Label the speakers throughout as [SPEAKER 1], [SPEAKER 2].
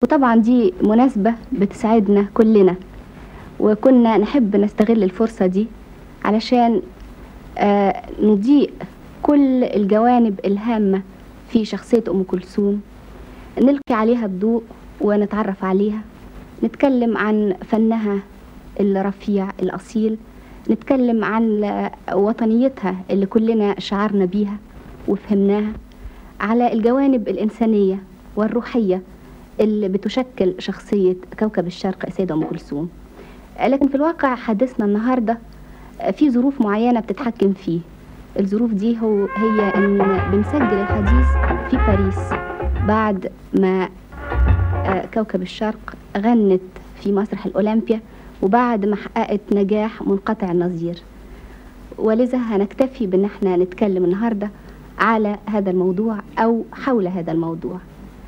[SPEAKER 1] وطبعا دي مناسبة بتسعدنا كلنا وكنا نحب نستغل الفرصة دي علشان آه نضيء كل الجوانب الهامة في شخصية أم كلثوم نلقي عليها الضوء ونتعرف عليها نتكلم عن فنها الرفيع الأصيل نتكلم عن وطنيتها اللي كلنا شعرنا بيها وفهمناها على الجوانب الإنسانية والروحية اللي بتشكل شخصية كوكب الشرق السيدة أم كلثوم لكن في الواقع حديثنا النهاردة في ظروف معينة بتتحكم فيه الظروف دي هو هي ان بنسجل الحديث في باريس بعد ما آه، كوكب الشرق غنت في مسرح الأولمبيا وبعد ما حققت نجاح منقطع النظير ولذا هنكتفي بان احنا نتكلم النهارده على هذا الموضوع او حول هذا الموضوع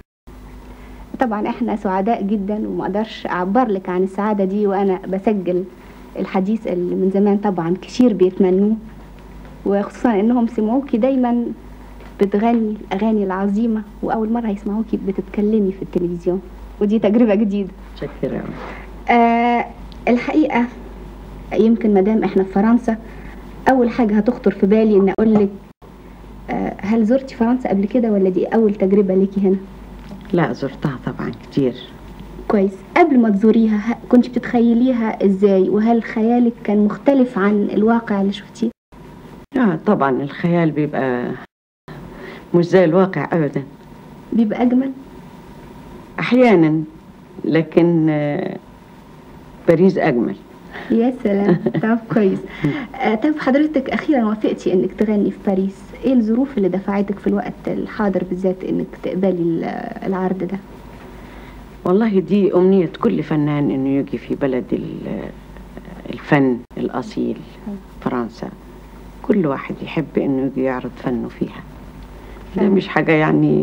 [SPEAKER 1] طبعا احنا سعداء جدا وما اقدرش اعبر لك عن السعاده دي وانا بسجل الحديث اللي من زمان طبعا كتير بيتمنوه وخصوصا انهم سمعوكي دايما بتغني الاغاني العظيمه واول مره هيسمعوكي بتتكلمي في التلفزيون ودي تجربه جديده
[SPEAKER 2] شكرا
[SPEAKER 1] آه الحقيقه يمكن مدام احنا في فرنسا اول حاجه هتخطر في بالي ان اقول لك آه هل زرتي فرنسا قبل كده ولا دي اول تجربه ليكي هنا
[SPEAKER 2] لا زرتها طبعا كتير
[SPEAKER 1] كويس قبل ما تزوريها كنت بتتخيليها ازاي وهل خيالك كان مختلف عن الواقع اللي شفتيه
[SPEAKER 2] اه طبعا الخيال بيبقى مش زي الواقع ابدا
[SPEAKER 1] بيبقى اجمل
[SPEAKER 2] احيانا لكن آه، باريس اجمل
[SPEAKER 1] يا سلام طب كويس آه طب حضرتك اخيرا وافقتي انك تغني في باريس ايه الظروف اللي دفعتك في الوقت الحاضر بالذات انك تقبلي العرض ده
[SPEAKER 2] والله دي امنيه كل فنان انه يجي في بلد الفن الاصيل فرنسا كل واحد يحب انه يجي يعرض فنه فيها ده مش حاجه يعني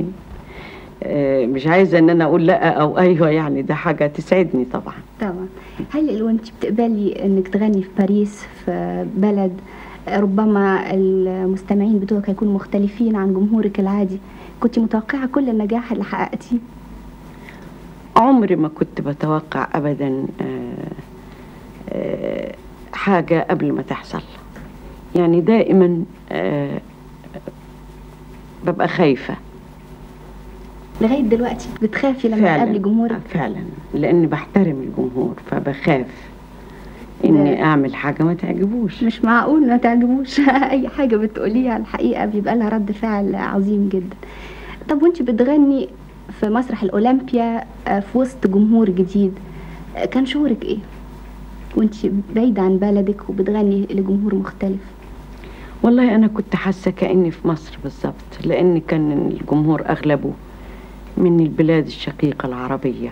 [SPEAKER 2] مش عايزه ان انا اقول لا او ايوه يعني ده حاجه تسعدني طبعا
[SPEAKER 1] طبعا هل وانت بتقبلي انك تغني في باريس في بلد ربما المستمعين بتوعك هيكونوا مختلفين عن جمهورك العادي كنت متوقعه كل النجاح اللي حققتيه
[SPEAKER 2] عمري ما كنت بتوقع ابدا حاجه قبل ما تحصل يعني دائما ببقى خايفه
[SPEAKER 1] لغايه دلوقتي بتخافي لما تقابلي جمهورك
[SPEAKER 2] فعلا لاني بحترم الجمهور فبخاف اني اعمل حاجه ما تعجبوش
[SPEAKER 1] مش معقول ما تعجبوش اي حاجه بتقوليها الحقيقه بيبقى لها رد فعل عظيم جدا طب وانت بتغني في مسرح الاولمبيا في وسط جمهور جديد كان شعورك ايه وانت بعيده عن بلدك وبتغني لجمهور مختلف
[SPEAKER 2] والله انا كنت حاسه كاني في مصر بالظبط لان كان الجمهور اغلبه من البلاد الشقيقة العربية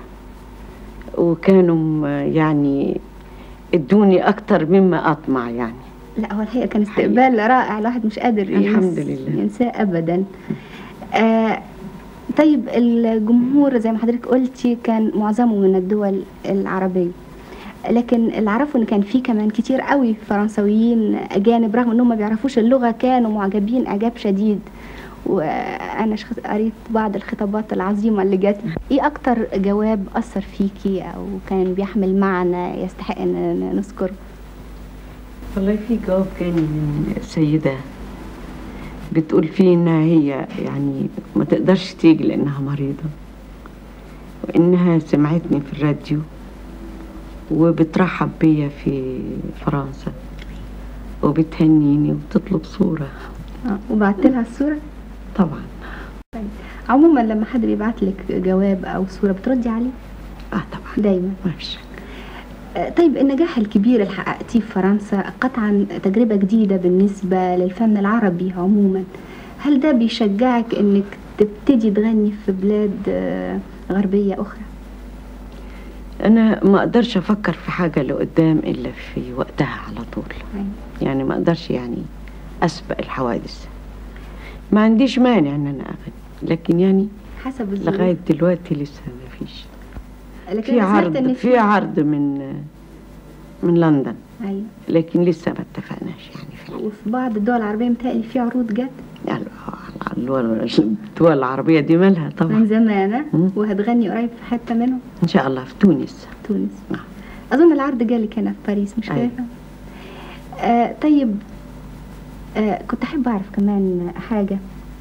[SPEAKER 2] وكانوا يعني ادوني أكتر مما أطمع يعني
[SPEAKER 1] لا هو الحقيقة كان استقبال حقيقة. رائع الواحد مش قادر
[SPEAKER 2] الحمد لله
[SPEAKER 1] ينساه أبدا آه طيب الجمهور زي ما حضرتك قلتي كان معظمه من الدول العربية لكن اللي اعرفه ان كان في كمان كتير قوي فرنسويين اجانب رغم انهم ما بيعرفوش اللغه كانوا معجبين اعجاب شديد وانا قريت بعض الخطابات العظيمه اللي جات ايه اكتر جواب اثر فيكي او كان بيحمل معنى يستحق ان نذكره
[SPEAKER 2] والله في جواب كان من سيده بتقول فيه انها هي يعني ما تقدرش تيجي لانها مريضه وانها سمعتني في الراديو وبترحب بيا في فرنسا وبتهنيني وبتطلب صوره
[SPEAKER 1] آه وبعت لها الصوره
[SPEAKER 2] طبعا
[SPEAKER 1] طيب عموما لما حد بيبعت لك جواب او صوره بتردي عليه
[SPEAKER 2] اه طبعا
[SPEAKER 1] دايما
[SPEAKER 2] ما فيش شك
[SPEAKER 1] طيب النجاح الكبير اللي حققتيه في فرنسا قطعا تجربه جديده بالنسبه للفن العربي عموما هل ده بيشجعك انك تبتدي تغني في بلاد غربيه اخرى
[SPEAKER 2] انا ما اقدرش افكر في حاجه لقدام الا في وقتها على طول يعني ما اقدرش يعني اسبق الحوادث ما عنديش مانع ان انا اغني لكن يعني
[SPEAKER 1] حسب
[SPEAKER 2] الظروف لغايه دلوقتي لسه ما فيش في عرض في عرض من من لندن
[SPEAKER 1] ايوه
[SPEAKER 2] لكن لسه ما اتفقناش يعني
[SPEAKER 1] في وفي بعض الدول العربيه متهيألي في عروض جت
[SPEAKER 2] يعني الدول الدول العربية دي مالها
[SPEAKER 1] من
[SPEAKER 2] طبعا
[SPEAKER 1] زمان ها؟
[SPEAKER 2] مم.
[SPEAKER 1] وهتغني قريب في حته منهم
[SPEAKER 2] إن شاء الله في تونس
[SPEAKER 1] تونس
[SPEAKER 2] نعم.
[SPEAKER 1] اظن العرض جالك هنا في باريس مش
[SPEAKER 2] أيوة.
[SPEAKER 1] كده آه طيب آه كنت احب اعرف كمان حاجه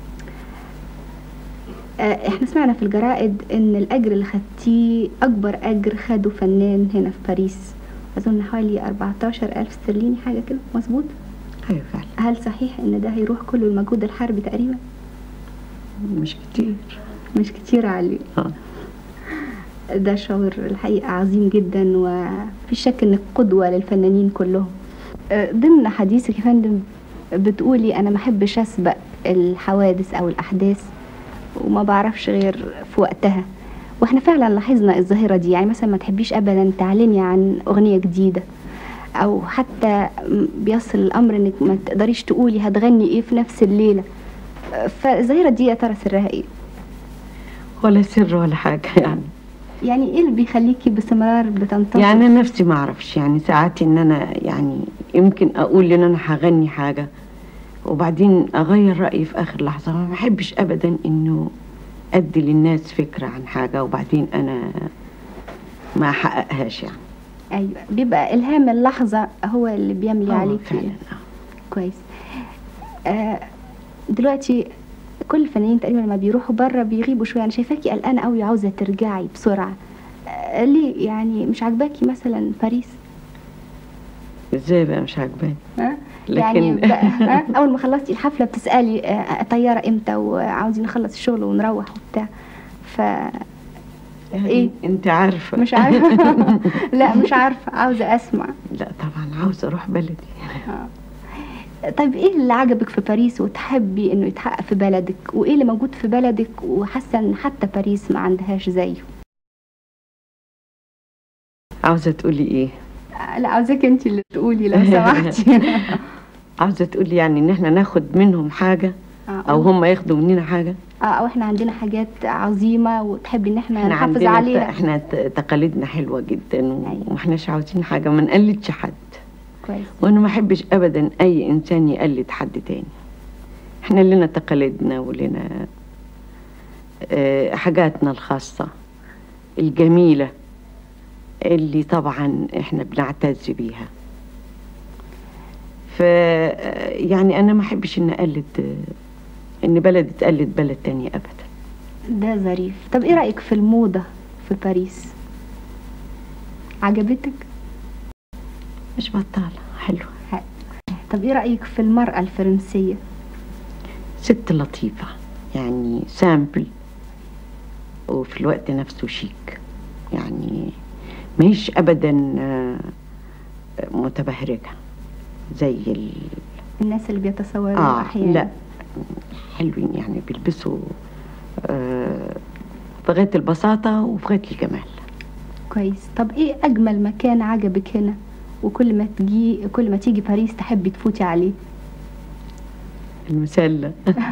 [SPEAKER 1] آه احنا سمعنا في الجرائد ان الاجر اللي خدتيه اكبر اجر خده فنان هنا في باريس اظن حوالي 14 الف استرليني حاجه كده مظبوط
[SPEAKER 2] أيوة فعلا
[SPEAKER 1] هل صحيح ان ده هيروح كله المجهود الحربي تقريبا
[SPEAKER 2] مش كتير
[SPEAKER 1] مش كتير عليه
[SPEAKER 2] آه.
[SPEAKER 1] ده شعور الحقيقة عظيم جدا وفي شك انك قدوة للفنانين كلهم آه، ضمن حديثك يا فندم بتقولي انا ما احبش اسبق الحوادث او الاحداث وما بعرفش غير في وقتها واحنا فعلا لاحظنا الظاهرة دي يعني مثلا ما تحبيش ابدا تعلني عن اغنية جديدة او حتى م- بيصل الامر انك ما تقدريش تقولي هتغني ايه في نفس الليلة آه، فالظاهرة دي يا ترى سرها ايه
[SPEAKER 2] ولا سر ولا حاجة يعني
[SPEAKER 1] يعني ايه اللي بيخليكي باستمرار بتنتظر
[SPEAKER 2] يعني أنا نفسي ما أعرفش يعني ساعات إن أنا يعني يمكن أقول إن أنا هغني حاجة وبعدين أغير رأيي في آخر لحظة ما بحبش أبدا إنه أدي للناس فكرة عن حاجة وبعدين أنا ما أحققهاش يعني
[SPEAKER 1] ايوه بيبقى الهام اللحظه هو اللي بيملي
[SPEAKER 2] آه،
[SPEAKER 1] عليك
[SPEAKER 2] فعلا آه.
[SPEAKER 1] كويس آه دلوقتي كل الفنانين تقريبا لما بيروحوا بره بيغيبوا شويه انا شايفاكي قلقانه قوي عاوزه ترجعي بسرعه آه ليه يعني مش عاجباكي مثلا باريس
[SPEAKER 2] إزاي بقى مش عاجباني
[SPEAKER 1] ها
[SPEAKER 2] لكن-
[SPEAKER 1] يعني بقى ها؟ اول ما خلصتي الحفله بتسالي آه طياره امتى وعاوزين نخلص الشغل ونروح وبتاع ف
[SPEAKER 2] يعني
[SPEAKER 1] إيه؟
[SPEAKER 2] أنت عارفة
[SPEAKER 1] مش عارفه لا مش عارفه عاوزه اسمع
[SPEAKER 2] لا طبعا عاوزة أروح بلدي
[SPEAKER 1] طيب ايه اللي عجبك في باريس وتحبي انه يتحقق في بلدك وايه اللي موجود في بلدك وحاسه ان حتى باريس ما عندهاش زيه
[SPEAKER 2] عاوزة تقولي إيه
[SPEAKER 1] آه، لا عاوزاك انت اللي تقولي لو سمحتي
[SPEAKER 2] عاوزة تقولي يعني إن إحنا ناخد منهم حاجة
[SPEAKER 1] آه،
[SPEAKER 2] أو هم ياخدوا مننا حاجة
[SPEAKER 1] اه او احنا عندنا حاجات عظيمه وتحبي ان احنا
[SPEAKER 2] احنا
[SPEAKER 1] نحافظ
[SPEAKER 2] عندنا
[SPEAKER 1] عليها
[SPEAKER 2] احنا ت- تقاليدنا حلوه جدا
[SPEAKER 1] أيوة.
[SPEAKER 2] وما احناش عاوزين حاجه ما نقلدش حد
[SPEAKER 1] كويس
[SPEAKER 2] وانا ما احبش ابدا اي انسان يقلد حد تاني احنا لنا تقاليدنا ولنا آه، حاجاتنا الخاصه الجميله اللي طبعا احنا بنعتز بيها ف آه، يعني انا ما احبش ان اقلد آه، ان بلد تقلد بلد تاني ابدا
[SPEAKER 1] ده ظريف طب ايه رايك في الموضه في باريس عجبتك
[SPEAKER 2] مش بطاله حلوه
[SPEAKER 1] طب ايه رايك في المراه الفرنسيه
[SPEAKER 2] ست لطيفة يعني سامبل وفي الوقت نفسه شيك يعني مش أبدا آه، متبهرجة زي ال...
[SPEAKER 1] الناس اللي بيتصوروا
[SPEAKER 2] آه
[SPEAKER 1] احيانا
[SPEAKER 2] لا حلوين يعني بيلبسوا آه، في غاية البساطة وفي غاية الجمال
[SPEAKER 1] كويس طب ايه اجمل مكان عجبك هنا وكل ما تجي كل ما تيجي باريس تحبي تفوتي عليه
[SPEAKER 2] المسلة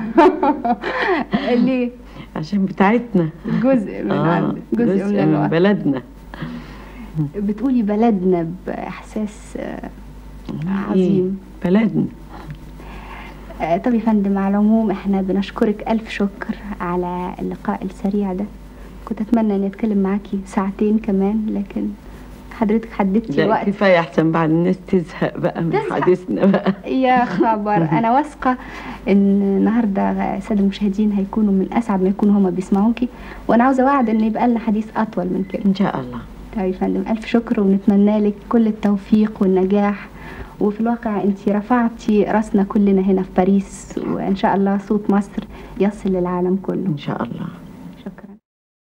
[SPEAKER 1] ليه
[SPEAKER 2] عشان بتاعتنا
[SPEAKER 1] جزء من
[SPEAKER 2] آه
[SPEAKER 1] عندك جزء, من الوقت
[SPEAKER 2] بلدنا
[SPEAKER 1] بتقولي بلدنا باحساس آه، عظيم.
[SPEAKER 2] إيه، بلدنا
[SPEAKER 1] آه، طب يا فندم على العموم احنا بنشكرك الف شكر على اللقاء السريع ده كنت اتمنى اني اتكلم معاكي ساعتين كمان لكن حضرتك حددتي
[SPEAKER 2] لا
[SPEAKER 1] الوقت
[SPEAKER 2] كفاية أحسن بعد الناس تزهق بقى من
[SPEAKER 1] تزهق.
[SPEAKER 2] حديثنا بقى
[SPEAKER 1] يا خبر انا واثقه ان النهارده الساده المشاهدين هيكونوا من اسعد ما يكونوا هما بيسمعوكي وانا عاوزه اوعد ان يبقى لنا حديث اطول من كده
[SPEAKER 2] إن شاء الله
[SPEAKER 1] طيب يا فندم الف شكر ونتمنى لك كل التوفيق والنجاح وفي الواقع انت رفعتي راسنا كلنا هنا في باريس وان شاء الله صوت مصر يصل للعالم كله
[SPEAKER 2] إن شاء الله